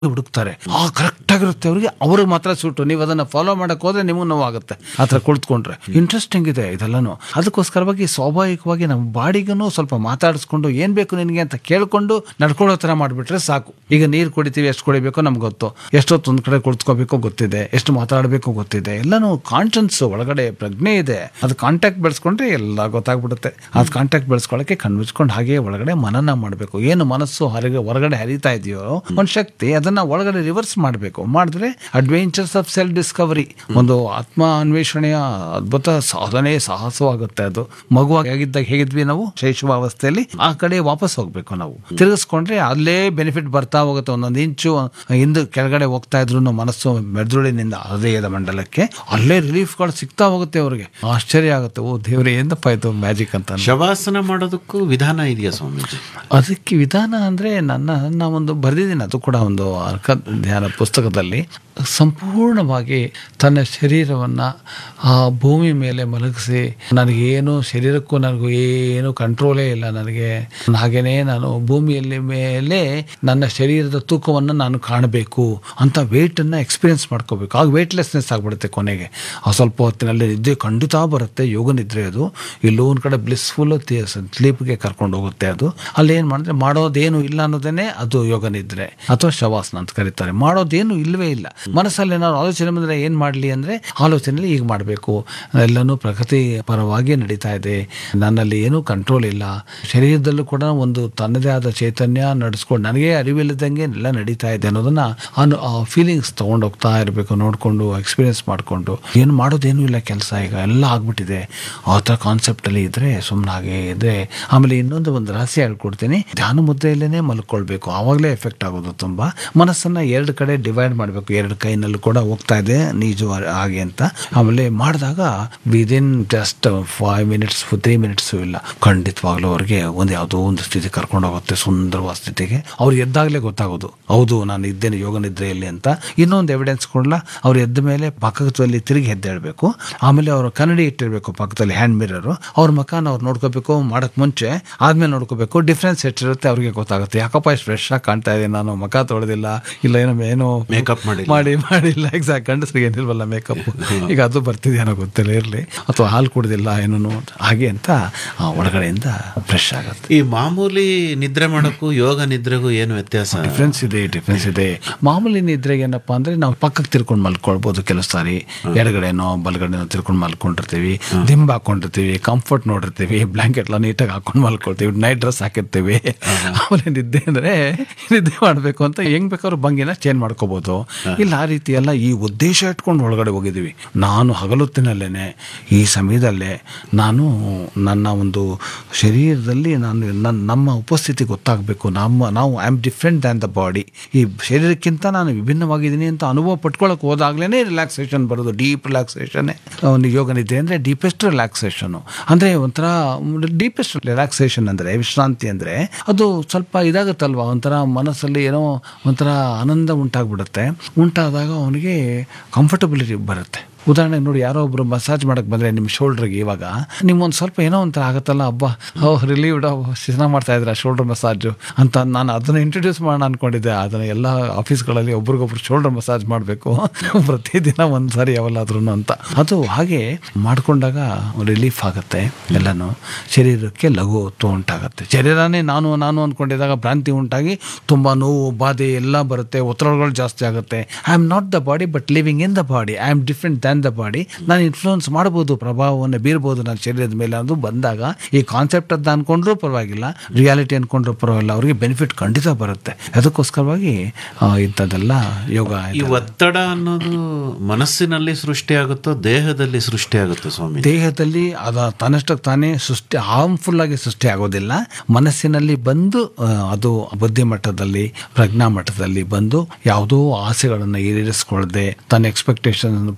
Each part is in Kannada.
ಹುಡುಕ್ತಾರೆ ಆ ಕರೆಕ್ಟ್ ಆಗಿರುತ್ತೆ ಅವ್ರಿಗೆ ಅವ್ರಿಗೆ ಮಾತ್ರ ಸೂಟು ನೀವು ಅದನ್ನ ಫಾಲೋ ಮಾಡಕ್ ಹೋದ್ರೆ ನಿಮಗೂ ನೋವಾಗುತ್ತೆ ಆ ಥರ ಕುಳಿತುಕೊಂಡ್ರೆ ಇಂಟ್ರೆಸ್ಟಿಂಗ್ ಇದೆ ಇದೆಲ್ಲನೂ ಅದಕ್ಕೋಸ್ಕರವಾಗಿ ಸ್ವಾಭಾವಿಕವಾಗಿ ನಮ್ಮ ಬಾಡಿಗೂ ಸ್ವಲ್ಪ ಮಾತಾಡಿಸ್ಕೊಂಡು ಏನ್ ಬೇಕು ನಿನಗೆ ಅಂತ ಕೇಳ್ಕೊಂಡು ನಡ್ಕೊಳ್ಳೋ ಥರ ಮಾಡಿಬಿಟ್ರೆ ಸಾಕು ಈಗ ನೀರು ಕುಡಿತೀವಿ ಎಷ್ಟು ಕುಡಿಬೇಕೋ ನಮ್ಗೆ ಗೊತ್ತು ಎಷ್ಟೊತ್ತು ಒಂದ್ ಕಡೆ ಕುಳಿತುಕೋಬೇಕೋ ಗೊತ್ತಿದೆ ಎಷ್ಟು ಮಾತಾಡಬೇಕು ಗೊತ್ತಿದೆ ಎಲ್ಲನೂ ಕಾನ್ಷನ್ಸ್ ಒಳಗಡೆ ಪ್ರಜ್ಞೆ ಇದೆ ಅದು ಕಾಂಟ್ಯಾಕ್ಟ್ ಬೆಳೆಸ್ಕೊಂಡ್ರೆ ಎಲ್ಲ ಗೊತ್ತಾಗ್ಬಿಡುತ್ತೆ ಅದು ಕಾಂಟ್ಯಾಕ್ಟ್ ಬೆಳೆಸ್ಕೊಳ್ಳೋಕೆ ಕಣ್ಮುಚ್ಕೊಂಡು ಹಾಗೆ ಒಳಗಡೆ ಮನನ ಮಾಡಬೇಕು ಏನು ಮನಸ್ಸು ಹೊರಗೆ ಹೊರಗಡೆ ಹರಿತಾ ಇದೆಯೋ ಒಂದು ಶಕ್ತಿ ಅದನ್ನ ಒಳಗಡೆ ರಿವರ್ಸ್ ಮಾಡಬೇಕು ಮಾಡಿದ್ರೆ ಅಡ್ವೆಂಚರ್ಸ್ ಆಫ್ ಸೆಲ್ಫ್ ಡಿಸ್ಕವರಿ ಒಂದು ಆತ್ಮ ಅನ್ವೇಷಣೆಯ ಅದ್ಭುತ ಸಾಧನೆ ಸಾಹಸವಾಗುತ್ತೆ ಅದು ಮಗುವಾಗಿದ್ದಾಗ ಹೇಗಿದ್ವಿ ನಾವು ಶೈಶವಾವಸ್ಥೆಯಲ್ಲಿ ಆ ಕಡೆ ವಾಪಸ್ ಹೋಗ್ಬೇಕು ನಾವು ತಿರುಗಿಸ್ಕೊಂಡ್ರೆ ಅಲ್ಲೇ ಬೆನಿಫಿಟ್ ಬರ್ತಾ ಹೋಗುತ್ತೆ ಒಂದೊಂದು ಇಂಚು ಹಿಂದೆ ಕೆಳಗಡೆ ಹೋಗ್ತಾ ಇದ್ರು ಮನಸ್ಸು ಮೆದುಳಿನಿಂದ ಹೃದಯದ ಮಂಡಲಕ್ಕೆ ಅಲ್ಲೇ ರಿಲೀಫ್ಗಳು ಸಿಗ್ತಾ ಹೋಗುತ್ತೆ ಅವ್ರಿಗೆ ಆಶ್ಚರ್ಯ ಆಗುತ್ತೆ ಓ ದೇವ್ರೆ ಏನಪ್ಪ ಇದು ಮ್ಯಾಜಿಕ್ ಅಂತ ಶವಾಸನ ಮಾಡೋದಕ್ಕೂ ವಿಧಾನ ಇದೆಯಾ ಸ್ವಾಮೀಜಿ ಅದಕ್ಕೆ ವಿಧಾನ ಅಂದರೆ ನನ್ನ ನನ್ನ ಒಂದು ಬರೆದಿದ್ದೀನಿ ಅದು ಕೂಡ ಒಂದು ಅರ್ಕ ಧ್ಯಾನ ಪುಸ್ತಕದಲ್ಲಿ ಸಂಪೂರ್ಣವಾಗಿ ತನ್ನ ಶರೀರವನ್ನು ಆ ಭೂಮಿ ಮೇಲೆ ಮಲಗಿಸಿ ನನಗೇನು ಶರೀರಕ್ಕೂ ನನಗೂ ಏನು ಕಂಟ್ರೋಲೇ ಇಲ್ಲ ನನಗೆ ಹಾಗೆಯೇ ನಾನು ಭೂಮಿಯಲ್ಲಿ ಮೇಲೆ ನನ್ನ ಶರೀರದ ತೂಕವನ್ನು ನಾನು ಕಾಣಬೇಕು ಅಂತ ವೆಯ್ಟನ್ನು ಎಕ್ಸ್ಪೀರಿಯನ್ಸ್ ಮಾಡ್ಕೋಬೇಕು ಆಗ ವೆಯ್ಟ್ಲೆಸ್ನೆಸ್ ಆಗಿಬಿಡುತ್ತೆ ಕೊನೆಗೆ ಆ ಸ್ವಲ್ಪ ಹೊತ್ತಿನಲ್ಲಿ ನಿದ್ದೆ ಖಂಡಿತ ಬರುತ್ತೆ ಯೋಗ ನಿದ್ರೆ ಅದು ಎಲ್ಲೋ ಒಂದು ಕಡೆ ಬ್ಲಿಸ್ಫುಲ್ ಸ್ಲೀಪ್ಗೆ ಕರ್ಕೊಂಡು ಹೋಗುತ್ತೆ ಅದು ಅಲ್ಲಿ ಏನು ಮಾಡಿದ್ರೆ ಮಾಡೋದೇನು ಇಲ್ಲ ಅನ್ನೋದೇನೆ ಅದು ಯೋಗ ನಿದ್ರೆ ಅಥವಾ ಶವಾಸನ ಅಂತ ಕರೀತಾರೆ ಮಾಡೋದೇನು ಇಲ್ಲವೇ ಇಲ್ಲ ಮನಸ್ಸಲ್ಲಿ ಏನಾದ್ರು ಆಲೋಚನೆ ಬಂದರೆ ಏನು ಮಾಡಲಿ ಅಂದರೆ ಆಲೋಚನೆಯಲ್ಲಿ ಈಗ ಮಾಡಬೇಕು ಎಲ್ಲನೂ ಪ್ರಗತಿ ಪರವಾಗಿ ನಡೀತಾ ಇದೆ ನನ್ನಲ್ಲಿ ಏನೂ ಕಂಟ್ರೋಲ್ ಇಲ್ಲ ಶರೀರದಲ್ಲೂ ಕೂಡ ಒಂದು ತನ್ನದೇ ಆದ ಚೈತನ್ಯ ನಡೆಸ್ಕೊಂಡು ನನಗೆ ಅರಿವಿಲ್ಲದಂಗೆ ಎಲ್ಲ ನಡೀತಾ ಇದೆ ಅನ್ನೋದನ್ನ ಅನು ಆ ಫೀಲಿಂಗ್ಸ್ ತೊಗೊಂಡು ಹೋಗ್ತಾ ಇರಬೇಕು ನೋಡಿಕೊಂಡು ಎಕ್ಸ್ಪೀರಿಯನ್ಸ್ ಮಾಡಿಕೊಂಡು ಏನು ಮಾಡೋದೇನೂ ಇಲ್ಲ ಕೆಲಸ ಈಗ ಎಲ್ಲ ಆಗ್ಬಿಟ್ಟಿದೆ ಆ ಥರ ಕಾನ್ಸೆಪ್ಟಲ್ಲಿ ಇದ್ದರೆ ಸುಮ್ಮನೆ ಹಾಗೆ ಇದ್ರೆ ಆಮೇಲೆ ಇನ್ನೊಂದು ಒಂದು ರಹಸ್ಯ ಹೇಳ್ಕೊಡ್ತೀನಿ ಧ್ಯಾನ ಮುದ್ರೆಯಲ್ಲೇ ಮಲ್ಕೊಳ್ಬೇಕು ಆವಾಗಲೇ ಎಫೆಕ್ಟ್ ಆಗೋದು ತುಂಬ ಮನಸ್ಸನ್ನು ಎರಡು ಕಡೆ ಡಿವೈಡ್ ಮಾಡಬೇಕು ಎರಡು ಕೈನಲ್ಲೂ ಕೂಡ ಹೋಗ್ತಾ ಇದೆ ನಿಜ ಹಾಗೆ ಅಂತ ಆಮೇಲೆ ಮಾಡಿದಾಗ within just five minutes three minutes ಇಲ್ಲ ಖಂಡಿತವಾಗ್ಲೂ ಅವ್ರಿಗೆ ಒಂದು ಯಾವುದೋ ಒಂದು ಸ್ಥಿತಿ ಕರ್ಕೊಂಡು ಹೋಗುತ್ತೆ ಸುಂದರವಾದ ಸ್ಥಿತಿಗೆ ಅವ್ರು ಎದ್ದಾಗಲೇ ಗೊತ್ತಾಗೋದು ಹೌದು ನಾನು ಇದ್ದೇನೆ ಯೋಗ ನಿದ್ರೆಯಲ್ಲಿ ಅಂತ ಇನ್ನೊಂದು ಎವಿಡೆನ್ಸ್ ಕೊಡಲ್ಲ ಅವ್ರು ಎದ್ದ ಮೇಲೆ ಪಕ್ಕದಲ್ಲಿ ತಿರುಗಿ ಎದ್ದೇಳಬೇಕು ಆಮೇಲೆ ಅವರು ಕನ್ನಡಿ ಇಟ್ಟಿರಬೇಕು ಪಕ್ಕದಲ್ಲಿ ಹ್ಯಾಂಡ್ ಮಿರರು ಅವ್ರ ಮಕಾನ ಅವ್ರು ನೋಡ್ಕೋಬೇಕು ಮಾಡಕ್ ಮುಂಚೆ ಆದ್ಮೇಲೆ ನೋಡ್ಕೋಬೇಕು ಡಿಫ್ರೆನ್ಸ್ ಎಷ್ಟಿರುತ್ತೆ ಅವ್ರಿಗೆ ಗೊತ್ತಾಗುತ್ತೆ ಯಾಕಪ್ಪ ಇಷ್ಟು ಫ್ರೆಶ್ ಆಗಿ ಕಾಣ್ತಾ ಇದೆ ನಾನು ಮಕ ತೊಳೆದಿಲ್ಲ ಇಲ್ಲ ಏನೋ ಏನೋ Makeup ಮಾಡಿಲ್ಲ. ಮಾಡಿ ಮಾಡಿಲ್ಲ ಎಕ್ಸಾಕ್ಟ್ ಗಂಡಸರಿಗೆ ಏನಿಲ್ವಲ್ಲ ಮೇಕಪ್ ಈಗ ಅದು ಬರ್ತಿದೆಯೇನೋ ಗೊತ್ತಿಲ್ಲ ಇರಲಿ ಅಥವಾ ಹಾಲು ಕುಡ್ದಿಲ್ಲ ಏನೋ ಹಾಗೆ ಅಂತ ಆ ಒಳಗಡೆಯಿಂದ ಫ್ರೆಶ್ ಆಗುತ್ತೆ ಈ ಮಾಮೂಲಿ ನಿದ್ರೆ ಮಾಡೋಕ್ಕೂ ಯೋಗ ನಿದ್ರೆಗೂ ಏನು ವ್ಯತ್ಯಾಸ ಡಿಫ್ರೆನ್ಸ್ ಇದೆ ಡಿಫ್ರೆನ್ಸ್ ಇದೆ ಮಾಮೂಲಿ ನಿದ್ರೆಗೆ ಏನಪ್ಪಾ ಅಂದ್ರೆ ನಾವು ಪಕ್ಕಕ್ಕೆ ತಿರ್ಕೊಂಡು ಮಲ್ಕೊಳ್ಬೋದು ಕೆಲವು ಸಾರಿ ಎಡಗಡೆನೋ ಬಲಗಡೆನೋ ತಿರ್ಕೊಂಡು ಮಲ್ಕೊಂಡಿರ್ತೀವಿ ದಿಂಬ ಹಾಕೊಂಡಿರ್ತೀವಿ ಕಂಫರ್ಟ್ ನೋಡಿರ್ತೀವಿ ಬ್ಲಾಂಕೆಟ್ ಎಲ್ಲ ನೀಟಾಗಿ ಹಾಕೊಂಡು ಮಲ್ಕೊಳ್ತೀವಿ ನೈಟ್ ಡ್ರೆಸ್ ಹಾಕಿರ್ತೀವಿ ಆಮೇಲೆ ನಿದ್ದೆ ಅಂದ್ರೆ ನಿದ್ದೆ ಮಾಡಬೇಕು ಅಂತ ಹೆಂಗ್ ಬೇಕಾದ್ರೂ ಭಂಗಿನ ಚೇಂಜ್ ಮಾಡ್ಕೋಬಹುದು ಇಲ್ಲ ಆ ರೀತಿ ಎಲ್ಲ ಈ ಉದ್ದೇಶ ಇಟ್ಕೊಂಡು ಒಳಗಡೆ ಹೋಗಿದ್ದೀವಿ ನಾನು ಹಗಲೊತ್ತಿನಲ್ಲೇನೆ ಈ ಸಮಯದಲ್ಲೇ ನಾನು ನನ್ನ ಒಂದು ಶರೀರದಲ್ಲಿ ನಾನು ನನ್ನ ನಮ್ಮ ಉಪಸ್ಥಿತಿ ಗೊತ್ತಾಗಬೇಕು ನಮ್ಮ ನಾವು I am different than the body ಈ ಶರೀರಕ್ಕಿಂತ ನಾನು ವಿಭಿನ್ನವಾಗಿದ್ದೀನಿ ಅಂತ ಅನುಭವ ಪಟ್ಕೊಳಕ್ಕೆ ಹೋದಾಗ್ಲೇ ರಿಲ್ಯಾಕ್ಸೇಷನ್ ಬರೋದು ಡೀಪ್ ರಿಲ್ಯಾಕ್ಸೇಷನ್ ಒಂದು ಯೋಗ ನಿದ್ದೆ ಅಂದರೆ ಡೀಪೆಸ್ಟ್ ರಿಲ್ಯಾಕ್ಸೇಷನು ಅಂದರೆ ಒಂಥರ ಡೀಪೆಸ್ಟ್ ರಿಲ್ಯಾಕ್ಸೇಷನ್ ಅಂದರೆ ವಿಶ್ರಾಂತಿ ಅಂದರೆ ಅದು ಸ್ವಲ್ಪ ಇದಾಗುತ್ತಲ್ವಾ ಒಂಥರ ಮನಸ್ಸಲ್ಲಿ ಏನೋ ಒಂಥರ ಆನಂದ ಉಂಟಾಗ್ಬಿಡುತ್ತೆ ಉಂಟಾದಾಗ ಅವನಿಗೆ ಕಂಫರ್ಟಬಿಲಿಟಿ ಬರುತ್ತೆ ಉದಾಹರಣೆಗೆ ನೋಡಿ ಯಾರೋ ಒಬ್ರು ಮಸಾಜ್ ಮಾಡಕ್ ಬಂದ್ರೆ ನಿಮ್ಮ ಶೋಲ್ಡ್ರಿಗೆ ಇವಾಗ ನಿಮ್ಗೊಂದು ಸ್ವಲ್ಪ ಏನೋ ಒಂಥರ ಆಗುತ್ತಲ್ಲ ಅಬ್ಬಾ ಓ ರಿಲೀವ್ಡ್ ಚೆನ್ನಾಗಿ ಮಾಡ್ತಾ ಇದ್ರ ಶೋಲ್ಡರ್ ಮಸಾಜು ಅಂತ ನಾನು ಅದನ್ನ ಇಂಟ್ರೊಡ್ಯೂಸ್ ಮಾಡೋಣ ಅನ್ಕೊಂಡಿದ್ದೆ ಅದನ್ನ ಎಲ್ಲ ಆಫೀಸ್ಗಳಲ್ಲಿ ಒಬ್ರಿಗೊಬ್ರು ಶೋಲ್ಡರ್ ಮಸಾಜ್ ಮಾಡಬೇಕು ಪ್ರತಿದಿನ ಒಂದು ಸಾರಿ ಯಾವಲ್ಲಾದ್ರೂ ಅಂತ ಅದು ಹಾಗೆ ಮಾಡ್ಕೊಂಡಾಗ ರಿಲೀಫ್ ಆಗುತ್ತೆ ಎಲ್ಲನೂ ಶರೀರಕ್ಕೆ ಲಘು ಹೊತ್ತು ಉಂಟಾಗುತ್ತೆ ಶರೀರನೇ ನಾನು ನಾನು ಅಂದ್ಕೊಂಡಿದ್ದಾಗ ಭ್ರಾಂತಿ ಉಂಟಾಗಿ ತುಂಬ ನೋವು ಬಾಧೆ ಎಲ್ಲ ಬರುತ್ತೆ ಒತ್ತಡಗಳು ಜಾಸ್ತಿ ಆಗುತ್ತೆ I am not the body but living in the body I am different than the body ನಾನು ಇನ್ಫ್ಲೂಯೆನ್ಸ್ ಮಾಡ್ಬೋದು ಪ್ರಭಾವವನ್ನು ಬೀರ್ಬೋದು ನನ್ನ ಶರೀರದ ಮೇಲೆ ಅನ್ನೋದು ಬಂದಾಗ ಈ ಕಾನ್ಸೆಪ್ಟ್ ಅಂತ ಅನ್ಕೊಂಡ್ರೂ ಪರವಾಗಿಲ್ಲ ರಿಯಾಲಿಟಿ ಅನ್ಕೊಂಡ್ರೂ ಪರವಾಗಿಲ್ಲ ಅವರಿಗೆ ಬೆನಿಫಿಟ್ ಖಂಡಿತ ಬರುತ್ತೆ ಅದಕ್ಕೋಸ್ಕರವಾಗಿ ಆ, ಇಂಥದ್ದೆಲ್ಲ ಯೋಗ ಈ ಒತ್ತಡ ಅನ್ನೋದು ಮನಸ್ಸಿನಲ್ಲಿ ಸೃಷ್ಟಿಯಾಗುತ್ತೋ ದೇಹದಲ್ಲಿ ಸೃಷ್ಟಿಯಾಗುತ್ತೋ ಸ್ವಾಮಿ ದೇಹದಲ್ಲಿ ಅದ ತನ್ನಷ್ಟಕ್ಕೆ ತಾನೇ ಸೃಷ್ಟಿ ಹಾರ್ಮ್ಫುಲ್ ಆಗಿ ಸೃಷ್ಟಿ ಆಗೋದಿಲ್ಲ ಮನಸ್ಸಿನಲ್ಲಿ ಬಂದು ಆ, ಅದು ಬುದ್ಧಿ ಮಟ್ಟದಲ್ಲಿ ಪ್ರಜ್ಞಾ ಮಟ್ಟದಲ್ಲಿ ಬಂದು ಯಾವುದೋ ಆಸೆಗಳನ್ನು ಈಡೇರಿಸ್ಕೊಳ್ಳದೆ ತನ್ನ ಎಕ್ಸ್ಪೆಕ್ಟೇಷನ್ ಪರವಾಗಿ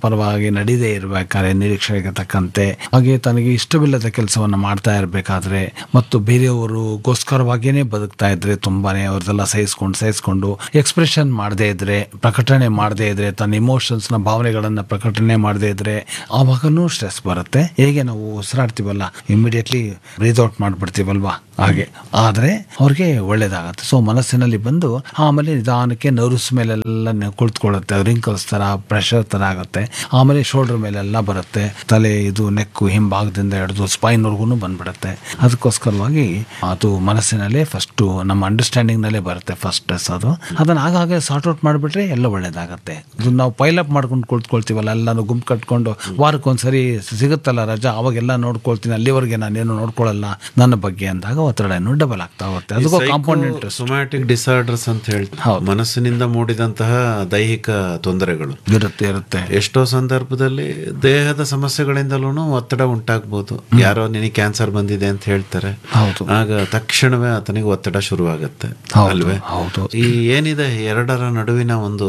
ಸಕ್ರಮವಾಗಿ ನಡೀದೇ ಇರಬೇಕಾದ್ರೆ ನಿರೀಕ್ಷೆಗೆ ತಕ್ಕಂತೆ ಹಾಗೆ ತನಗೆ ಇಷ್ಟವಿಲ್ಲದ ಕೆಲಸವನ್ನು ಮಾಡ್ತಾ ಇರಬೇಕಾದ್ರೆ ಮತ್ತು ಬೇರೆಯವರಿಗೋಸ್ಕರವಾಗಿಯೇ ಬದುಕ್ತಾ ಇದ್ರೆ ತುಂಬಾನೇ ಅವ್ರದೆಲ್ಲ ಸಹಿಸ್ಕೊಂಡು ಸಹಿಸ್ಕೊಂಡು ಎಕ್ಸ್ಪ್ರೆಷನ್ ಮಾಡದೇ ಇದ್ರೆ ಪ್ರಕಟಣೆ ಮಾಡದೇ ಇದ್ರೆ ತನ್ನ ಇಮೋಷನ್ಸ್ನ ಭಾವನೆಗಳನ್ನು ಪ್ರಕಟಣೆ ಮಾಡದೇ ಇದ್ರೆ ಆವಾಗನೂ ಸ್ಟ್ರೆಸ್ ಬರುತ್ತೆ ಹೇಗೆ ನಾವು ಉಸಿರಾಡ್ತೀವಲ್ಲ ಇಮಿಡಿಯೇಟ್ಲಿ ಬ್ರೀತ್ ಔಟ್ ಮಾಡಿಬಿಡ್ತೀವಲ್ವಾ ಹಾಗೆ ಆದರೆ ಅವ್ರಿಗೆ ಒಳ್ಳೇದಾಗತ್ತೆ ಸೊ ಮನಸ್ಸಿನಲ್ಲಿ ಬಂದು ಆಮೇಲೆ ನಿಧಾನಕ್ಕೆ ನರ್ವ್ಸ್ ಮೇಲೆಲ್ಲ ನೆ- ಕುಳಿತುಕೊಳ್ಳುತ್ತೆ ರಿಂಕಲ್ಸ್ ಥರ ಪ್ರೆಷರ್ ಥರ ಆಗುತ್ತೆ ಆಮೇಲೆ ಶೋಲ್ಡರ್ ಮೇಲೆಲ್ಲ ಬರುತ್ತೆ ತಲೆ ಇದು ನೆಕ್ಕು ಹಿಂಭಾಗದಿಂದ ಹಿಡಿದು ಸ್ಪೈನ್ವರೆಗೂ ಬಂದ್ಬಿಡುತ್ತೆ ಅದಕ್ಕೋಸ್ಕರವಾಗಿ ಅದು ಮನಸ್ಸಿನಲ್ಲೇ ಫಸ್ಟು ನಮ್ಮ ಅಂಡರ್ಸ್ಟ್ಯಾಂಡಿಂಗ್ನಲ್ಲೇ ಬರುತ್ತೆ ಫಸ್ಟ್ ಸ್ಟ್ರೆಸ್ ಅದು ಅದನ್ನು ಆಗಾಗ ಸಾರ್ಟ್ ಔಟ್ ಮಾಡಿಬಿಟ್ರೆ ಎಲ್ಲ ಒಳ್ಳೇದಾಗತ್ತೆ ಇದು ನಾವು ಪೈಲಪ್ ಮಾಡ್ಕೊಂಡು ಕುಳಿತುಕೊಳ್ತೀವಲ್ಲ ಎಲ್ಲಾನು ಗುಂಪು ಕಟ್ಕೊಂಡು ವಾರಕ್ಕೊಂದ್ಸರಿ ಸಿಗುತ್ತಲ್ಲ ರಜಾ ಅವಾಗೆಲ್ಲ ನೋಡ್ಕೊಳ್ತೀನಿ ಅಲ್ಲಿವರೆಗೆ ನಾನೇನು ನೋಡ್ಕೊಳ್ಳಲ್ಲ ನನ್ನ ಬಗ್ಗೆ ಅಂದಾಗ ಒತ್ತಡ ಇನ್ನೂ ಡಬಲ್ ಆಗ್ತಾ ಹೋಗುತ್ತೆ ಅದಕ್ಕೂ ಕಾಂಪೌಂಡ್ ಇಂಟ್ರೆಸ್ಟ್ ಸೊಮ್ಯಾಟಿಕ್ ಡಿಸಾರ್ಡರ್ಸ್ ಅಂತ ಹೇಳ್ತಾರೆ ಮನಸ್ಸಿನಿಂದ ಮೂಡಿದಂತಹ ದೈಹಿಕ ತೊಂದರೆಗಳು ಇರುತ್ತೆ ಇರುತ್ತೆ ಎಷ್ಟೋ ಸಂದರ್ಭದಲ್ಲಿ ದೇಹದ ಸಮಸ್ಯೆಗಳಿಂದಲೂ ಒತ್ತಡ ಉಂಟಾಗ್ಬೋದು ಯಾರೋ ನಿನಗೆ ಕ್ಯಾನ್ಸರ್ ಬಂದಿದೆ ಅಂತ ಹೇಳ್ತಾರೆ ಹೌದು ಆಗ ತಕ್ಷಣವೇ ಆತನಿಗೆ ಒತ್ತಡ ಶುರುವಾಗತ್ತೆ ಹೌದು, ಅಲ್ವೇ ಹೌದು. ಈ ಏನಿದೆ ಎರಡರ ನಡುವಿನ ಒಂದು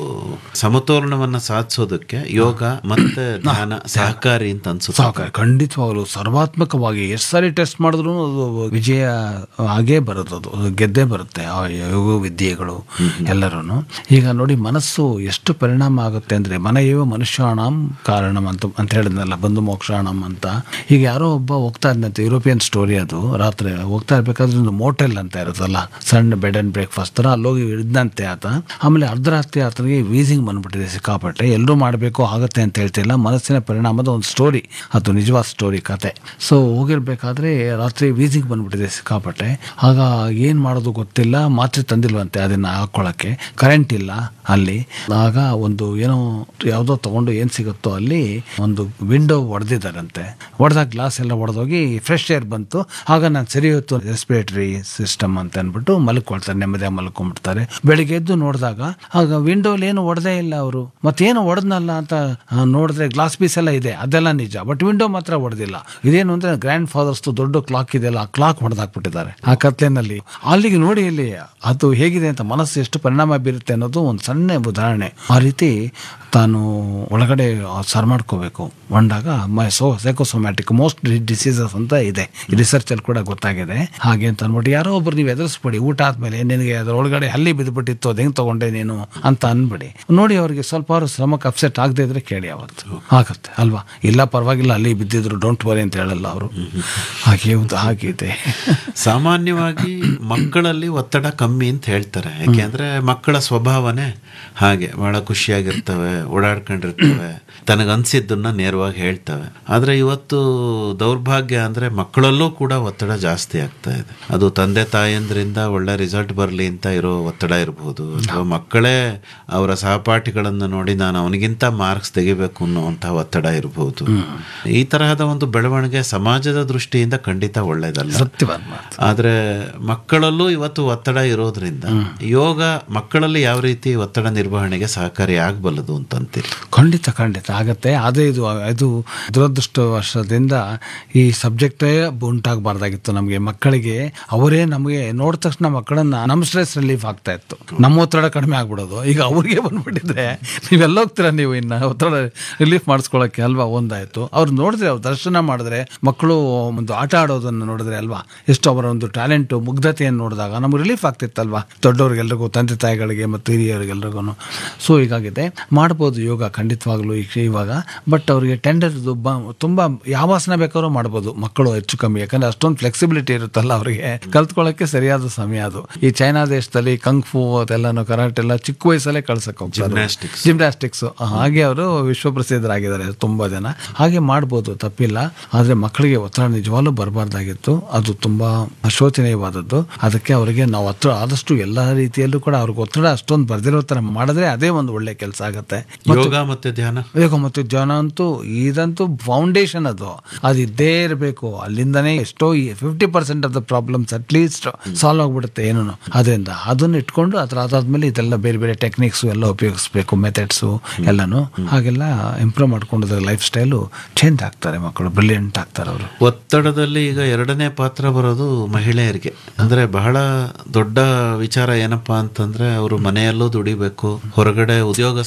ಸಮತೋಲನವನ್ನ ಸಾಧಿಸೋದಕ್ಕೆ ಯೋಗ ಮತ್ತೆ ಧ್ಯಾನ ಸಹಕಾರಿ ಅಂತ ಅನ್ಸುತ್ತೆ ಸಾಕು ಖಂಡಿತವಾಗಲು ಸರ್ವಾತ್ಮಕವಾಗಿ ಎಷ್ಟು ಸಾರಿ ಟೆಸ್ಟ್ ಮಾಡಿದ್ರು ಅದು ವಿಜಯ ಹಾಗೇ ಬರೋದು ಅದು ಅದು ಗೆದ್ದೇ ಬರುತ್ತೆ ಆ ಯೋಗ ವಿದ್ಯೆಗಳು ಎಲ್ಲರೂ ಈಗ ನೋಡಿ ಮನಸ್ಸು ಎಷ್ಟು ಪರಿಣಾಮ ಆಗುತ್ತೆ ಅಂದರೆ ಮನೆಯೇವ ಮನುಷ್ಯಾಣಂ ಕಾರಣಂ ಅಂತ ಅಂತ ಹೇಳಿದ್ನಲ್ಲ ಬಂಧು ಮೋಕ್ಷಾಣಂ ಅಂತ ಈಗ ಯಾರೋ ಒಬ್ಬ ಹೋಗ್ತಾ ಇದ್ದಂತೆ ಯುರೋಪಿಯನ್ ಸ್ಟೋರಿ ಅದು ರಾತ್ರಿ ಹೋಗ್ತಾ ಇರ್ಬೇಕಾದ್ರೆ ಒಂದು ಮೋಟೆಲ್ ಅಂತ ಇರುತ್ತಲ್ಲ ಸಣ್ಣ ಬೆಡ್ ಅಂಡ್ ಬ್ರೇಕ್ಫಾಸ್ಟ್ ಥರ ಅಲ್ಲೋಗಿ ಇದ್ದಂತೆ ಆತ ಆಮೇಲೆ ಅರ್ಧರಾತ್ರಿ ಆತನಿಗೆ ವೀಸಿಂಗ್ ಬಂದ್ಬಿಟ್ಟಿದೆ ಸಿಕ್ಕಾಪಟ್ಟೆ ಎಲ್ಲರೂ ಮಾಡಬೇಕು ಆಗುತ್ತೆ ಅಂತ ಹೇಳ್ತಿಲ್ಲ ಮನಸ್ಸಿನ ಪರಿಣಾಮದ ಒಂದು ಸ್ಟೋರಿ ಅದು ನಿಜವಾದ ಸ್ಟೋರಿ ಕತೆ ಸೊ ಹೋಗಿರ್ಬೇಕಾದ್ರೆ ರಾತ್ರಿ ವೀಸಿಂಗ್ ಬಂದ್ಬಿಟ್ಟಿದೆ ಸಿಕ್ಕಾಪಟ್ಟೆ ಆಗ ಏನು ಮಾಡೋದು ಗೊತ್ತಿಲ್ಲ ಮಾತ್ರೆ ತಂದಿಲ್ವಂತೆ ಅದನ್ನ ಹಾಕೊಳ್ಳೋಕ್ಕೆ ಕರೆಂಟ್ ಇಲ್ಲ ಅಲ್ಲಿ ಆಗ ಒಂದು ಏನೋ ಯಾವುದೋ ತಗೊಂಡು ಏನು ಸಿಗುತ್ತೋ ಅಲ್ಲಿ ಒಂದು ವಿಂಡೋ ಹೊಡೆದಿದ್ದಾರಂತೆ ಹೊಡೆದಾಗ ಗ್ಲಾಸ್ ಎಲ್ಲ ಹೊಡೆದೋಗಿ ಫ್ರೆಶ್ ಏರ್ ಬಂತು ಆಗ ನಾನು ಸರಿ ಹೊತ್ತು ರೆಸ್ಪಿರೇಟರಿ ಸಿಸ್ಟಮ್ ಅಂತ ಅಂದ್ಬಿಟ್ಟು ಮಲ್ಕೊಳ್ತಾರೆ ನೆಮ್ಮದಿಯಾಗಿ ಮಲ್ಕೊಂಡ್ಬಿಡ್ತಾರೆ ಬೆಳಿಗ್ಗೆ ಎದ್ದು ನೋಡಿದಾಗ ಆಗ ವಿಂಡೋಲಿ ಏನು ಹೊಡೆದೇ ಇಲ್ಲ ಅವರು ಮತ್ತೇನು ಹೊಡೆದ್ನಲ್ಲ ಅಂತ ಆ, ನೋಡಿದ್ರೆ ಗ್ಲಾಸ್ ಪೀಸ್ ಎಲ್ಲ ಇದೆ ಅದೆಲ್ಲ ನಿಜ ಬಟ್ ವಿಂಡೋ ಮಾತ್ರ ಹೊಡೆದಿಲ್ಲ ಇದೇನು ಅಂದ್ರೆ ಗ್ರ್ಯಾಂಡ್ ಫಾದರ್ಸ್ ದೊಡ್ಡ ಕ್ಲಾಕ್ ಇದೆಯಲ್ಲ ಆ ಕ್ಲಾಕ್ ಹೊಡೆದಾಕ್ಬಿಟ್ಟಿದ್ದಾರೆ ಆ ಕತ್ಲೆನಲ್ಲಿ ಅಲ್ಲಿಗೆ ನೋಡಿ ಇಲ್ಲಿ ಅದು ಹೇಗಿದೆ ಅಂತ ಮನಸ್ಸು ಎಷ್ಟು ಪರಿಣಾಮ ಬೀರುತ್ತೆ ಅನ್ನೋದು ಒಂದು ಸಣ್ಣ ಉದಾಹರಣೆ ಆ ರೀತಿ ತಾನು ಒಳಗಡೆ ಸರ್ ಮಾಡ್ಕೋಬೇಕು ಒಂಡಾಗ ಮೈ ಸೋ ಸೈಕೋಸೊಮ್ಯಾಟಿಕ್ ಮೋಸ್ಟ್ ಡಿಸೀಸಸ್ ಅಂತ ಇದೆ ರಿಸರ್ಚ್ ಅಲ್ಲಿ ಕೂಡ ಗೊತ್ತಾಗಿದೆ ಹಾಗೆ ಅಂತ ಅಂದ್ಬಿಟ್ಟು ಯಾರೋ ಒಬ್ರು ನೀವು ಎದುರಿಸ್ಬಿಡಿ ಊಟ ಆದ್ಮೇಲೆ ನಿನಗೆ ಅದ್ರ ಒಳಗಡೆ ಹಲ್ಲಿ ಬಿದ್ದುಬಿಟ್ಟಿತ್ತು ಅದು ಹೆಂಗ್ ತಗೊಂಡೆ ನೀನು ಅಂತ ಅನ್ಬಿಡಿ ನೋಡಿ ಅವ್ರಿಗೆ ಸ್ವಲ್ಪ ಅವ್ರ ಶ್ರಮಕ್ಕೆ ಅಪ್ಸೆಟ್ ಆಗದೆ ಇದ್ರೆ ಕೇಳಿ ಅವತ್ತು ಆಗುತ್ತೆ ಅಲ್ವಾ ಇಲ್ಲ ಪರವಾಗಿಲ್ಲ ಅಲ್ಲಿ ಬಿದ್ದಿದ್ರು ಡೋಂಟ್ ವರಿ ಅಂತ ಹೇಳಲ್ಲ ಅವರು ಹಾಗೆ ಹೌದು ಹಾಗಿದೆ ಸಾಮಾನ್ಯವಾಗಿ ಮಕ್ಕಳಲ್ಲಿ ಒತ್ತಡ ಕಮ್ಮಿ ಅಂತ ಹೇಳ್ತಾರೆ ಯಾಕೆಂದ್ರೆ ಮಕ್ಕಳ ಸ್ವಭಾವನೆ ಹಾಗೆ ಬಹಳ ಖುಷಿಯಾಗಿರ್ತವೆ ಓಡಾಡ್ಕೊಂಡಿರ್ತವೆ ತನಗನ್ಸಿದ್ದನ್ನ ನೇರವಾಗಿ ಹೇಳ್ತವೆ ಆದ್ರೆ ಇವತ್ತು ದೌರ್ಭಾಗ್ಯ ಅಂದ್ರೆ ಮಕ್ಕಳಲ್ಲೂ ಕೂಡ ಒತ್ತಡ ಜಾಸ್ತಿ ಆಗ್ತಾ ಇದೆ ಅದು ತಂದೆ ತಾಯಂದ್ರಿಂದ ಒಳ್ಳೆ ರಿಸಲ್ಟ್ ಬರಲಿ ಅಂತ ಇರೋ ಒತ್ತಡ ಇರಬಹುದು ಅಥವಾ ಮಕ್ಕಳೇ ಅವರ ಸಹಪಾಠಿಗಳನ್ನು ನೋಡಿ ನಾನು ಅವನಿಗಿಂತ ಮಾರ್ಕ್ಸ್ ತೆಗಿಬೇಕು ಅನ್ನುವಂತಹ ಒತ್ತಡ ಇರಬಹುದು ಈ ತರಹದ ಒಂದು ಬೆಳವಣಿಗೆ ಸಮಾಜದ ದೃಷ್ಟಿಯಿಂದ ಖಂಡಿತ ಒಳ್ಳೇದಲ್ಲ ಸತ್ಯವಾದ ಮಾತು ಆದ್ರೆ ಮಕ್ಕಳಲ್ಲೂ ಇವತ್ತು ಒತ್ತಡ ಇರೋದ್ರಿಂದ ಯೋಗ ಮಕ್ಕಳಲ್ಲಿ ಯಾವ ರೀತಿ ಒತ್ತಡ ನಿರ್ವಹಣೆಗೆ ಸಹಕಾರಿ ಆಗಬಲ್ಲದು ಅಂತ ಅಂತೀರಿ ಖಂಡಿತ ಖಂಡಿತ ಆಗತ್ತೆ ಆದರೆ ಇದು ಇದು ದುರದೃಷ್ಟವಶದಿಂದ ಈ ಸಬ್ಜೆಕ್ಟೇ ಉಂಟಾಗಬಾರ್ದಾಗಿತ್ತು ನಮಗೆ ಮಕ್ಕಳಿಗೆ ಅವರೇ ನಮಗೆ ನೋಡಿದ ತಕ್ಷಣ ಮಕ್ಕಳನ್ನ ನಮ್ಮ ಸ್ಟ್ರೆಸ್ ರಿಲೀಫ್ ಆಗ್ತಾ ಇತ್ತು ನಮ್ಮ ಒತ್ತಡ ಕಡಿಮೆ ಆಗ್ಬಿಡೋದು ಈಗ ಅವ್ರಿಗೆ ಬಂದ್ಬಿಟ್ಟಿದ್ರೆ ನೀವೆಲ್ಲ ಹೋಗ್ತೀರಾ ನೀವು ಇನ್ನು ಒತ್ತಡ ರಿಲೀಫ್ ಮಾಡಿಸ್ಕೊಳ್ಳೋಕ್ಕೆ ಅಲ್ವಾ ಒಂದಾಯ್ತು ಅವ್ರು ನೋಡಿದ್ರೆ ಅವ್ರು ದರ್ಶನ ಮಾಡಿದ್ರೆ ಮಕ್ಕಳು ಒಂದು ಆಟ ಆಡೋದನ್ನು ನೋಡಿದ್ರೆ ಅಲ್ವಾ ಎಷ್ಟು ಅವರ ಒಂದು ಟ್ಯಾಲೆಂಟು ಮುಗ್ಧತೆಯನ್ನು ನೋಡಿದಾಗ ನಮ್ಗೆ ರಿಲೀಫ್ ಆಗ್ತಿತ್ತಲ್ವಾ ದೊಡ್ಡವ್ರಿಗೆಲ್ರಿಗೂ ತಂದೆ ತಾಯಿಗಳಿಗೆ ಮತ್ತು ಹಿರಿಯರಿಗೆಲ್ರಿಗೂ ಸೊ ಹೀಗಾಗಿದೆ ಮಾಡ್ಬೋದು ಯೋಗ ಖಂಡಿತವಾಗ್ಲೂ ಈಗ ಇವಾಗ ಬಟ್ ಅವರಿಗೆ ಟೆಂಡರ್ ತುಂಬ ಯಾವ ಆಸನ ಬೇಕಾದ್ರೂ ಮಾಡ್ಬೋದು ಮಕ್ಕಳು ಹೆಚ್ಚು ಕಮ್ಮಿ ಯಾಕಂದ್ರೆ ಅಷ್ಟೊಂದು ಫ್ಲೆಕ್ಸಿಬಿಲಿಟಿ ಇರುತ್ತಲ್ಲ ಅವರಿಗೆ ಕಲ್ತ್ಕೊಳ್ಳೋಕ್ಕೆ ಸರಿಯಾದ ಸಮಯ ಅದು ಈ ಚೈನಾ ದೇಶದಲ್ಲಿ ಕಂಗ್ಫು ಅದೆಲ್ಲನೂ ಕರಾಟೆ ಎಲ್ಲ ಚಿಕ್ಕ ವಯಸ್ಸಲ್ಲೇ ಕಳ್ಸಕ್ಕೆ ಹೋಗ್ತಾರೆ Gymnastics. ಜಿಮ್ನಾಸ್ಟಿಕ್ಸ್ ಹಾಗೆ ಅವರು ವಿಶ್ವಪ್ರಸಿದ್ಧರಾಗಿದ್ದಾರೆ ತುಂಬ ಜನ ಹಾಗೆ ಮಾಡ್ಬೋದು ತಪ್ಪಿಲ್ಲ ಆದರೆ ಮಕ್ಕಳಿಗೆ ಒತ್ತಡ ನಿಜವಾಗ್ಲೂ ಬರಬಾರ್ದಾಗಿತ್ತು ಅದು ತುಂಬಾ ಶೋಚನೀಯವಾದದ್ದು ಅದಕ್ಕೆ ಅವರಿಗೆ ನಾವು ಒತ್ತಡ ಆದಷ್ಟು ಎಲ್ಲ ರೀತಿಯಲ್ಲೂ ಕೂಡ ಅವ್ರಿಗೆ ಒತ್ತಡ ಅಷ್ಟೊಂದು ಬರ್ದಿರೋ ಥರ ಮಾಡಿದ್ರೆ ಅದೇ ಒಂದು ಒಳ್ಳೆ ಕೆಲಸ ಆಗುತ್ತೆ ಯೋಗ ಮತ್ತೆ ಧ್ಯಾನ ಯೋಗ ಮತ್ತು ಜ್ಞಾನ ಅಂತೂ ಇದಂತೂ ಫೌಂಡೇಶನ್ ಅದು ಅದು ಇದ್ದೇ ಇರಬೇಕು ಅಲ್ಲಿಂದನೇ ಎಷ್ಟೋ fifty percent of the problems at least solve ಆಗ್ಬಿಡುತ್ತೆ ಏನೂ ಅದರಿಂದ ಅದನ್ನ ಇಟ್ಕೊಂಡು ಅದ್ರ ಅದಾದ್ಮೇಲೆ ಇದೆಲ್ಲ ಬೇರೆ ಬೇರೆ ಟೆಕ್ನಿಕ್ಸು ಎಲ್ಲ ಉಪಯೋಗಿಸ್ಬೇಕು ಮೆಥಡ್ಸು ಎಲ್ಲನೂ ಹಾಗೆಲ್ಲ ಇಂಪ್ರೂವ್ ಮಾಡ್ಕೊಂಡು ಲೈಫ್ ಸ್ಟೈಲು ಚೇಂಜ್ ಆಗ್ತಾರೆ ಮಕ್ಕಳು ಬ್ರಿಲಿಯಂಟ್ ಆಗ್ತಾರೆ ಅವರು ಒತ್ತಡದಲ್ಲಿ ಈಗ ಎರಡನೇ ಪಾತ್ರ ಬರೋದು ಮಹಿಳೆಯರಿಗೆ ಅಂದ್ರೆ ಬಹಳ ದೊಡ್ಡ ವಿಚಾರ ಏನಪ್ಪಾ ಅಂತಂದ್ರೆ ಅವರು ಮನೆಯಲ್ಲೂ ದುಡಿಬೇಕು ಹೊರಗಡೆ ಉದ್ಯೋಗಸ್ಥ ಮಹಿಳೆ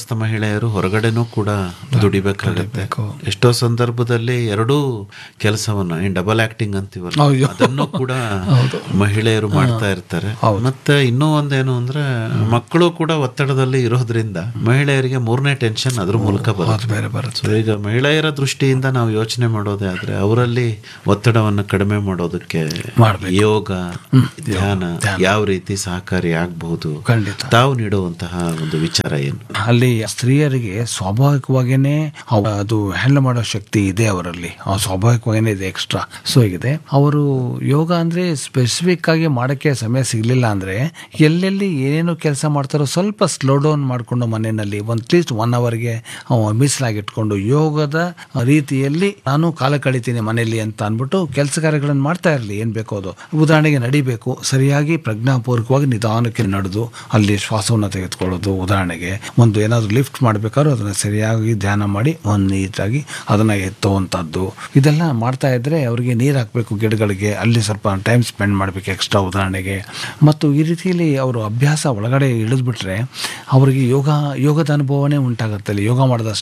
ಮಹಿಳೆಯರು ಹೊರಗಡೆನೂ ಕೂಡ ದುಡಿಬೇಕಾಗುತ್ತೆ ಎಷ್ಟೋ ಸಂದರ್ಭದಲ್ಲಿ ಎರಡೂ ಕೆಲಸವನ್ನ ಏನ್ ಡಬಲ್ ಆಕ್ಟಿಂಗ್ ಅಂತೀವಲ್ಲ ಹೌದು. ಅದನ್ನು ಕೂಡ ಮಹಿಳೆಯರು ಮಾಡ್ತಾ ಇರ್ತಾರೆ ಮತ್ತೆ ಇನ್ನೂ ಒಂದೇನು ಅಂದ್ರೆ ಮಕ್ಕಳು ಕೂಡ ಒತ್ತಡದಲ್ಲಿ ಇರೋದ್ರಿಂದ ಮಹಿಳೆಯರಿಗೆ ಮೂರನೇ ಟೆನ್ಷನ್ ಅದ್ರ ಮೂಲಕ ಬರುತ್ತೆ ಬೇರೆ ಬರುತ್ತೆ So, ಈಗ ಮಹಿಳೆಯರ ದೃಷ್ಟಿಯಿಂದ ನಾವು ಯೋಚನೆ ಮಾಡೋದೇ ಆದ್ರೆ ಅವರಲ್ಲಿ ಒತ್ತಡವನ್ನು ಕಡಿಮೆ ಮಾಡೋದಕ್ಕೆ ಮಾಡ್ಬೇಕು. ಯೋಗ ಧ್ಯಾನ ಯಾವ ರೀತಿ ಸಹಕಾರಿ ಆಗಬಹುದು ಖಂಡಿತ ತಾವು ನೀಡುವಂತಹ ಒಂದು ವಿಚಾರ ಏನು ಅಲ್ಲಿ ಸ್ತ್ರೀಯರಿಗೆ ಸ್ವಾಭಾವಿಕವಾಗಿಯೇ ಅವ- ಅದು ಹ್ಯಾಂಡಲ್ ಮಾಡೋ ಶಕ್ತಿ ಇದೆ ಅವರಲ್ಲಿ ಆ ಸ್ವಾಭಾವಿಕವಾಗಿಯೇ ಇದೆ ಎಕ್ಸ್ಟ್ರಾ ಸೊ ಇದೆ ಅವರು ಯೋಗ ಅಂದ್ರೆ ಸ್ಪೆಸಿಫಿಕ್ ಆಗಿ ಮಾಡೋಕ್ಕೆ ಸಮಯ ಸಿಗಲಿಲ್ಲ ಅಂದ್ರೆ ಎಲ್ಲೆಲ್ಲಿ ಏನೇನು ಕೆಲಸ ಮಾಡ್ತಾರೋ ಸ್ವಲ್ಪ ಸ್ಲೋ ಡೌನ್ ಮಾಡಿಕೊಂಡು ಮನೆಯಲ್ಲಿ ಒಂದು ಅಟ್ಲೀಸ್ಟ್ ಒನ್ ಅವರ್ಗೆ ಮೀಸಲಾಗಿಟ್ಕೊಂಡು ಯೋಗದ ರೀತಿಯಲ್ಲಿ ನಾನು ಕಾಲ ಕಳಿತೀನಿ ಮನೆಯಲ್ಲಿ ಅಂತ ಅಂದ್ಬಿಟ್ಟು ಕೆಲಸ ಕಾರ್ಯಗಳನ್ನು ಮಾಡ್ತಾ ಇರಲಿ ಏನು ಬೇಕೋ ಅದು ಉದಾಹರಣೆಗೆ ನಡಿಬೇಕು ಸರಿಯಾಗಿ ಪ್ರಜ್ಞಾಪೂರ್ವಕವಾಗಿ ನಿಧಾನಕ್ಕೆ ನಡೆದು ಅಲ್ಲಿ ಶ್ವಾಸವನ್ನು ತೆಗೆದುಕೊಳ್ಳೋದು ಉದಾಹರಣೆಗೆ ಒಂದು ಏನಾದರೂ ಲಿಫ್ಟ್ ಮಾಡಬೇಕಾದ್ರೂ ಅದನ್ನು ಸರಿಯಾಗಿ ಧ್ಯಾನ ಮಾಡಿ ಒಂದು ನೀಟಾಗಿ ಅದನ್ನು ಎತ್ತುವಂಥದ್ದು ಇದೆಲ್ಲ ಮಾಡ್ತಾ ಇದ್ದರೆ ಅವರಿಗೆ ನೀರು ಹಾಕಬೇಕು ಗಿಡಗಳಿಗೆ ಅಲ್ಲಿ ಸ್ವಲ್ಪ ಟೈಮ್ ಸ್ಪೆಂಡ್ ಮಾಡಬೇಕು ಎಕ್ಸ್ಟ್ರಾ ಉದಾಹರಣೆಗೆ ಮತ್ತು ಈ ರೀತಿಯಲ್ಲಿ ಅವರು ಅಭ್ಯಾಸ ಒಳಗಡೆ ಇಳಿದ್ಬಿಟ್ರೆ ಅವರಿಗೆ ಯೋಗ ಯೋಗದ ಅನುಭವನೇ ಉಂಟಾಗುತ್ತೆ ಅಲ್ಲಿ ಯೋಗ ಮಾಡೋದಷ್ಟೇ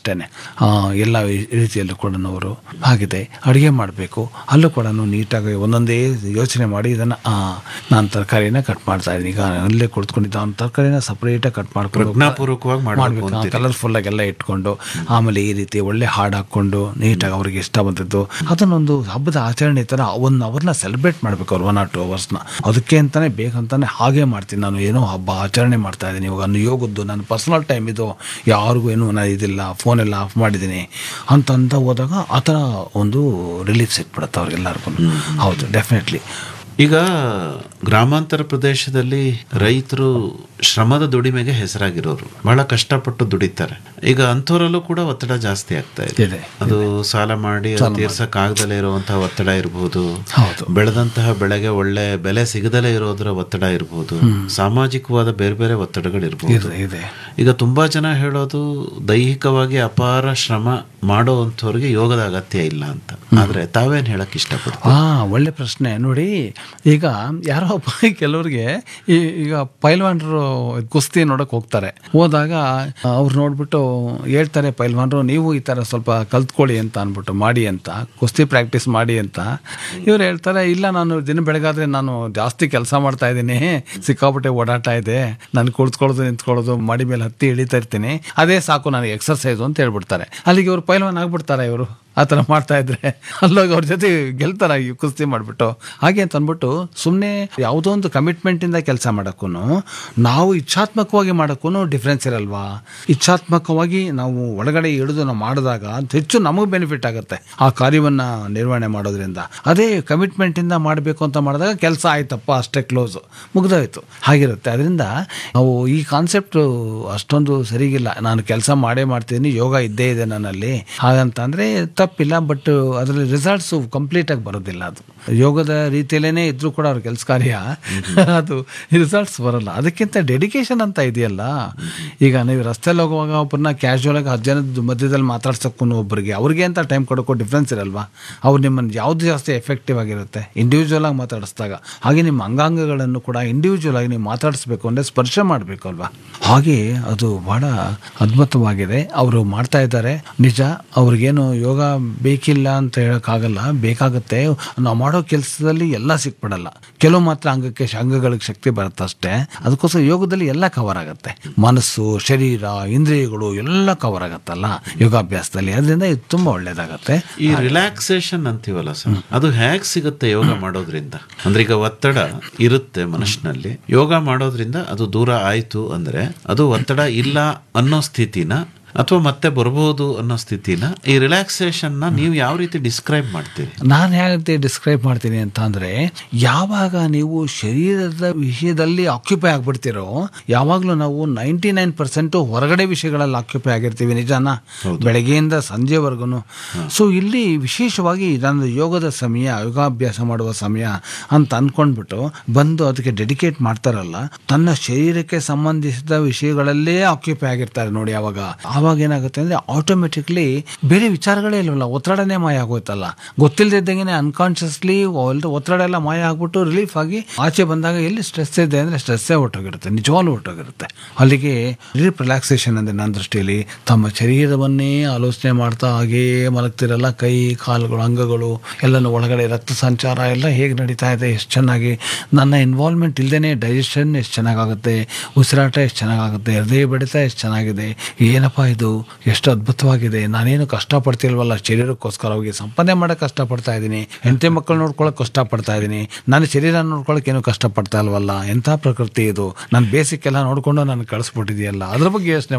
ಎಲ್ಲ ರೀತಿಯಲ್ಲೂ ಕೂಡ ಅವರು ಆಗಿದೆ ಅಡುಗೆ ಮಾಡಬೇಕು ಅಲ್ಲೂ ಕೂಡ ನೀಟಾಗಿ ಒಂದೊಂದೇ ಯೋಚನೆ ಮಾಡಿ ಇದನ್ನು ನಾನು ತರಕಾರಿನ ಕಟ್ ಮಾಡ್ತಾ ಇದ್ದೀನಿ ಈಗ ಅಲ್ಲೇ ಕುಳಿತುಕೊಂಡಿದ್ದ ಅವ್ನ ತರಕಾರಿನ ಸಪ್ರೇಟಾಗಿ ಕಟ್ ಮಾಡ್ಕೊಂಡು ಪ್ರಜ್ಞಾಪೂರ್ವಕವಾಗಿ ಮಾಡಬೇಕು ಮಾಡ್ಬೇಕು ಕಲರ್ಫುಲ್ ಆಗೆಲ್ಲ ಇಟ್ಕೊಂಡು ಆಮೇಲೆ ಈ ರೀತಿ ಒಳ್ಳೆ ಹಾಡು ಹಾಕೊಂಡು ನೀಟಾಗಿ ಅವ್ರಿಗೆ ಇಷ್ಟ ಬಂದಿದ್ದು ಅದನ್ನೊಂದು ಹಬ್ಬದ ಆಚರಣೆ ಥರ ಒನ್ ಅವರ್ನ ಸೆಲೆಬ್ರೇಟ್ ಮಾಡ್ಬೇಕು ಅವ್ರು ಒನ್ ಆರ್ ಟು ಅವರ್ಸ್ನ ಅದಕ್ಕೆ ಅಂತಾನೆ ಬೇಕಂತಾನೆ ಹಾಗೆ ಮಾಡ್ತೀನಿ ನಾನು ಏನೋ ಹಬ್ಬ ಆಚರಣೆ ಮಾಡ್ತಾ ಇದ್ದೀನಿ ಇವಾಗ ನಾನು ಯೋಗದ್ದು ನನ್ನ ಪರ್ಸನಲ್ ಟೈಮ್ ಇದು ಯಾರಿಗೂ ಏನು ನಾನು ಇದಿಲ್ಲ ಫೋನೆಲ್ಲ ಆಫ್ ಮಾಡಿದ್ದೀನಿ ಅಂತಂತ ಹೋದಾಗ ಆ ಥರ ಒಂದು ರಿಲೀಫ್ ಸಿಕ್ಬಿಡುತ್ತೆ ಅವ್ರಿಗೆಲ್ಲರಿಗೂ ಹೌದು ಡೆಫಿನೆಟ್ಲಿ ಈಗ ಗ್ರಾಮಾಂತರ ಪ್ರದೇಶದಲ್ಲಿ ರೈತರು ಶ್ರಮದ ದುಡಿಮೆಗೆ ಹೆಸರಾಗಿರೋರು ಬಹಳ ಕಷ್ಟಪಟ್ಟು ದುಡಿತಾರೆ ಈಗ ಅಂಥವರಲ್ಲೂ ಕೂಡ ಒತ್ತಡ ಜಾಸ್ತಿ ಆಗ್ತಾ ಇದೆ ಇದೆ ಅದು ಸಾಲ ಮಾಡಿ ಅದು ತೀರ್ಸಕ್ ಆಗದಲ್ಲೇ ಇರುವಂತಹ ಒತ್ತಡ ಇರಬಹುದು ಹೌದು ಬೆಳೆದಂತಹ ಬೆಳೆಗೆ ಒಳ್ಳೆ ಬೆಲೆ ಸಿಗದಲೇ ಇರೋದ್ರ ಒತ್ತಡ ಇರಬಹುದು ಸಾಮಾಜಿಕವಾದ ಬೇರೆ ಬೇರೆ ಒತ್ತಡಗಳು ಇರಬಹುದು ಇದೆ ಇದೆ ಈಗ ತುಂಬಾ ಜನ ಹೇಳೋದು ದೈಹಿಕವಾಗಿ ಅಪಾರ ಶ್ರಮ ಮಾಡೋವಂಥವ್ರಿಗೆ ಯೋಗದ ಅಗತ್ಯ ಇಲ್ಲ ಅಂತ ಆದ್ರೆ ತಾವೇನ್ ಹೇಳಕ್ ಇಷ್ಟಪಡ್ತೀವಿ ಆ ಒಳ್ಳೆ ಪ್ರಶ್ನೆ ನೋಡಿ ಈಗ ಯಾರೋ ಒಬ್ಬ ಕೆಲವ್ರಿಗೆ ಈ ಈಗ ಪೈಲ್ವಾನ್ರು ಕುಸ್ತಿ ನೋಡಕ್ ಹೋಗ್ತಾರೆ ಹೋದಾಗ ಅವ್ರು ನೋಡ್ಬಿಟ್ಟು ಹೇಳ್ತಾರೆ ಪೈಲ್ವಾನ್ರು ನೀವು ಈ ತರ ಸ್ವಲ್ಪ ಕಲ್ತ್ಕೊಳ್ಳಿ ಅಂತ ಅನ್ಬಿಟ್ಟು ಮಾಡಿ ಅಂತ ಕುಸ್ತಿ ಪ್ರಾಕ್ಟೀಸ್ ಮಾಡಿ ಅಂತ ಇವ್ರು ಹೇಳ್ತಾರೆ ಇಲ್ಲ ನಾನು ದಿನ ಬೆಳಗಾದ್ರೆ ನಾನು ಜಾಸ್ತಿ ಕೆಲಸ ಮಾಡ್ತಾ ಇದ್ದೀನಿ ಸಿಕ್ಕಾಪಟ್ಟೆ ಓಡಾಟ ಇದೆ ನಾನು ಕುಳಿತುಕೊಳ್ಳೋದು ನಿಂತ್ಕೊಳ್ಳೋದು ಮಾಡಿ ಮೇಲೆ ಹತ್ತಿ ಇಳಿತಾ ಇರ್ತೀನಿ ಅದೇ ಸಾಕು ನನಗೆ ಎಕ್ಸರ್ಸೈಸು ಅಂತ ಹೇಳ್ಬಿಡ್ತಾರೆ ಅಲ್ಲಿಗೆ ಇವರು ಪೈಲ್ವಾನ್ ಆಗ್ಬಿಡ್ತಾರೆ ಇವರು ಆ ಥರ ಮಾಡ್ತಾ ಇದ್ರೆ ಅಲ್ಲೋಗಿ ಅವ್ರ ಜೊತೆ ಗೆಲ್ತಾರ ಈ ಕುಸ್ತಿ ಮಾಡಿಬಿಟ್ಟು ಹಾಗೆ ಅಂತ ಅಂದ್ಬಿಟ್ಟು ಸುಮ್ಮನೆ ಯಾವುದೋ ಒಂದು ಕಮಿಟ್ಮೆಂಟಿಂದ ಕೆಲಸ ಮಾಡೋಕ್ಕೂ ನಾವು ಇಚ್ಛಾತ್ಮಕವಾಗಿ ಮಾಡೋಕ್ಕೂ ಡಿಫ್ರೆನ್ಸ್ ಇರಲ್ವಾ ಇಚ್ಛಾತ್ಮಕವಾಗಿ ನಾವು ಒಳಗಡೆ ಇಳಿದು ನಾವು ಮಾಡಿದಾಗ ಹೆಚ್ಚು ನಮಗೆ ಬೆನಿಫಿಟ್ ಆಗುತ್ತೆ ಆ ಕಾರ್ಯವನ್ನು ನಿರ್ವಹಣೆ ಮಾಡೋದ್ರಿಂದ ಅದೇ ಕಮಿಟ್ಮೆಂಟಿಂದ ಮಾಡಬೇಕು ಅಂತ ಮಾಡಿದಾಗ ಕೆಲಸ ಆಯ್ತಪ್ಪ ಅಷ್ಟೇ ಕ್ಲೋಸು ಮುಗ್ದೋಯ್ತು ಹಾಗಿರುತ್ತೆ ಅದರಿಂದ ನಾವು ಈ ಕಾನ್ಸೆಪ್ಟ್ ಅಷ್ಟೊಂದು ಸರಿಗಿಲ್ಲ ನಾನು ಕೆಲಸ ಮಾಡೇ ಮಾಡ್ತೀನಿ ಯೋಗ ಇದ್ದೇ ಇದೆ ನನ್ನಲ್ಲಿ ಹಾಗಂತಂದರೆ ತಪ್ಪಿಲ್ಲ ಬಟ್ ಅದರಲ್ಲಿ ರಿಸಲ್ಟ್ಸು ಕಂಪ್ಲೀಟಾಗಿ ಬರೋದಿಲ್ಲ ಅದು ಯೋಗದ ರೀತಿಯಲ್ಲೇ ಇದ್ರೂ ಕೂಡ ಅವ್ರ ಕೆಲಸ ಕಾರ್ಯ ಅದು ರಿಸಲ್ಟ್ಸ್ ಬರಲ್ಲ ಅದಕ್ಕಿಂತ ಡೆಡಿಕೇಶನ್ ಅಂತ ಇದೆಯಲ್ಲ ಈಗ ನೀವು ರಸ್ತೆಯಲ್ಲಿ ಹೋಗುವಾಗ ಒಬ್ಬರನ್ನ ಕ್ಯಾಶುವಲ್ ಆಗಿ ಹತ್ತು ಜನದ ಮಧ್ಯದಲ್ಲಿ ಮಾತಾಡ್ಸಕ್ಕೂ ಒಬ್ಬರಿಗೆ ಅವ್ರಿಗೆ ಅಂತ ಟೈಮ್ ಕೊಡೋಕ್ಕೂ ಡಿಫ್ರೆನ್ಸ್ ಇರಲ್ವಾ ಅವ್ರು ನಿಮ್ಮನ್ನು ಯಾವ್ದು ಜಾಸ್ತಿ ಎಫೆಕ್ಟಿವ್ ಆಗಿರುತ್ತೆ ಇಂಡಿವಿಜುವಲ್ ಆಗಿ ಮಾತಾಡಿಸಿದಾಗ ಹಾಗೆ ನಿಮ್ಮ ಅಂಗಾಂಗಗಳನ್ನು ಕೂಡ ಇಂಡಿವಿಜುವಲ್ ಆಗಿ ನೀವು ಮಾತಾಡಿಸ್ಬೇಕು ಅಂದರೆ ಸ್ಪರ್ಶ ಮಾಡಬೇಕು ಅಲ್ವಾ ಹಾಗೆ ಅದು ಬಹಳ ಅದ್ಭುತವಾಗಿದೆ ಅವರು ಮಾಡ್ತಾ ಇದ್ದಾರೆ ನಿಜ ಅವ್ರಿಗೇನು ಯೋಗ ಬೇಕಿಲ್ಲ ಅಂತ ಹೇಳೋಕ್ಕಾಗಲ್ಲ ಬೇಕಾಗುತ್ತೆ ನಾವು ಮಾಡೋ ಕೆಲಸದಲ್ಲಿ ಎಲ್ಲ ಸಿಕ್ಬಿಡಲ್ಲ ಕೆಲವು ಮಾತ್ರ ಅಂಗಕ್ಕೆ ಅಂಗಗಳಿಗೆ ಶಕ್ತಿ ಬರುತ್ತೆ ಅಷ್ಟೇ ಅದಕ್ಕೋಸ್ಕರ ಯೋಗದಲ್ಲಿ ಎಲ್ಲ ಕವರ್ ಆಗುತ್ತೆ ಮನಸ್ಸು ಶರೀರ ಇಂದ್ರಿಯಗಳು ಎಲ್ಲ ಕವರ್ ಆಗುತ್ತಲ್ಲ ಯೋಗಾಭ್ಯಾಸದಲ್ಲಿ ಅದರಿಂದ ಇದು ತುಂಬಾ ಒಳ್ಳೇದಾಗತ್ತೆ ಈ ರಿಲ್ಯಾಕ್ಸೇಷನ್ ಅಂತೀವಲ್ಲ ಸರ್ ಅದು ಹೇಗ್ ಸಿಗುತ್ತೆ ಯೋಗ ಮಾಡೋದ್ರಿಂದ ಅಂದ್ರೆ ಈಗ ಒತ್ತಡ ಇರುತ್ತೆ ಮನುಷ್ಯನಲ್ಲಿ ಯೋಗ ಮಾಡೋದ್ರಿಂದ ಅದು ದೂರ ಆಯ್ತು ಅಂದ್ರೆ ಅದು ಒತ್ತಡ ಇಲ್ಲ ಅನ್ನೋ ಸ್ಥಿತಿನ ಅಥವಾ ಮತ್ತೆ ಬರಬಹುದು ಅನ್ನೋ ಸ್ಥಿತಿನ ಈ ರಿಲ್ಯಾಕ್ಸೇಷನ್ ನ ನೀವು ಯಾವ ರೀತಿ ಡಿಸ್ಕ್ರೈಬ್ ಮಾಡ್ತೀರಿ ನಾನು ಹೇಗೆ ಡಿಸ್ಕ್ರೈಬ್ ಮಾಡ್ತೀನಿ ಅಂತ ಅಂದ್ರೆ ಯಾವಾಗ ನೀವು ಶರೀರದ ವಿಷಯದಲ್ಲಿ ಆಕ್ಯುಪೈ ಆಗ್ಬಿಡ್ತೀರೋ ಯಾವಾಗಲೂ ನಾವು ನೈಂಟಿ ನೈನ್ ಪರ್ಸೆಂಟ್ ಹೊರಗಡೆ ವಿಷಯಗಳಲ್ಲಿ ಆಕ್ಯುಪೈ ಆಗಿರ್ತೀವಿ ನಿಜಾನ ಬೆಳಗ್ಗೆಯಿಂದ ಸಂಜೆವರೆಗೂ ಸೊ ಇಲ್ಲಿ ವಿಶೇಷವಾಗಿ ನನ್ನ ಯೋಗದ ಸಮಯ ಯೋಗಾಭ್ಯಾಸ ಮಾಡುವ ಸಮಯ ಅಂತ ಅನ್ಕೊಂಡ್ಬಿಟ್ಟು ಬಂದು ಅದಕ್ಕೆ ಡೆಡಿಕೇಟ್ ಮಾಡ್ತಾರಲ್ಲ ತನ್ನ ಶರೀರಕ್ಕೆ ಸಂಬಂಧಿಸಿದ ವಿಷಯಗಳಲ್ಲೇ ಆಕ್ಯುಪೈ ಆಗಿರ್ತಾರೆ ನೋಡಿ ಅವಾಗ ಆ ಆವಾಗ ಏನಾಗುತ್ತೆ ಅಂದರೆ ಆಟೋಮೆಟಿಕ್ಲಿ ಬೇರೆ ವಿಚಾರಗಳೇ ಇಲ್ವಲ್ಲ ಒತ್ತಡನೇ ಮಾಯ ಆಗೋಯ್ತಲ್ಲ ಗೊತ್ತಿಲ್ಲದಿದ್ದಂಗೆ ಅನ್ಕಾನ್ಷಿಯಸ್ಲಿ ಒತ್ತಡ ಎಲ್ಲ ಮಾಯ ಆಗ್ಬಿಟ್ಟು ರಿಲೀಫ್ ಆಗಿ ಆಚೆ ಬಂದಾಗ ಎಲ್ಲಿ ಸ್ಟ್ರೆಸ್ ಇದೆ ಅಂದರೆ ಸ್ಟ್ರೆಸ್ಸೇ ಹೊಟ್ಟೋಗಿರುತ್ತೆ ನಿಜವಾಗ್ಲೂ ಹೊಟ್ಟೋಗಿರುತ್ತೆ ಅಲ್ಲಿಗೆ ರಿಲೀಫ್ ರಿಲ್ಯಾಕ್ಸೇಷನ್ ಅಂದರೆ ನನ್ನ ದೃಷ್ಟಿಯಲ್ಲಿ ತಮ್ಮ ಶರೀರವನ್ನೇ ಆಲೋಚನೆ ಮಾಡ್ತಾ ಹಾಗೇ ಮಲಗ್ತಿರಲ್ಲ ಕೈ ಕಾಲುಗಳು ಅಂಗಗಳು ಎಲ್ಲನೂ ಒಳಗಡೆ ರಕ್ತ ಸಂಚಾರ ಎಲ್ಲ ಹೇಗೆ ನಡೀತಾ ಇದೆ ಎಷ್ಟು ಚೆನ್ನಾಗಿ ನನ್ನ ಇನ್ವಾಲ್ವ್ಮೆಂಟ್ ಇಲ್ಲದೇ ಡೈಜೆಷನ್ ಎಷ್ಟು ಚೆನ್ನಾಗಾಗುತ್ತೆ ಉಸಿರಾಟ ಎಷ್ಟು ಚೆನ್ನಾಗಾಗುತ್ತೆ ಹೃದಯ ಬಡಿತ ಎಷ್ಟು ಚೆನ್ನಾಗಿದೆ ಏನಪ್ಪ ಇದು ಎಷ್ಟು ಅದ್ಭುತವಾಗಿದೆ ನಾನೇನು ಕಷ್ಟಪಡ್ತಿಲ್ವಲ್ಲ ಶರೀರಕ್ಕೋಸ್ಕರ ಹೋಗಿ ಸಂಪಾದನೆ ಮಾಡೋಕ್ಕೆ ಕಷ್ಟಪಡ್ತಾ ಇದ್ದೀನಿ ಹೆಂಡತಿ ಮಕ್ಕಳು ನೋಡ್ಕೊಳ್ಳೋಕೆ ಕಷ್ಟಪಡ್ತಾ ಇದ್ದೀನಿ ನನ್ನ ಶರೀರ ನೋಡ್ಕೊಳ್ಳೋಕೆ ಏನು ಕಷ್ಟಪಡ್ತಾ ಇಲ್ವಲ್ಲ ಎಂಥ ಪ್ರಕೃತಿ ಇದು ನಾನು ಬೇಸಿಕ್ ಎಲ್ಲ ನೋಡಿಕೊಂಡು ನಾನು ಕಳಿಸ್ಬಿಟ್ಟಿದೆಯಲ್ಲ ಅದ್ರ ಬಗ್ಗೆ ಯೋಚನೆ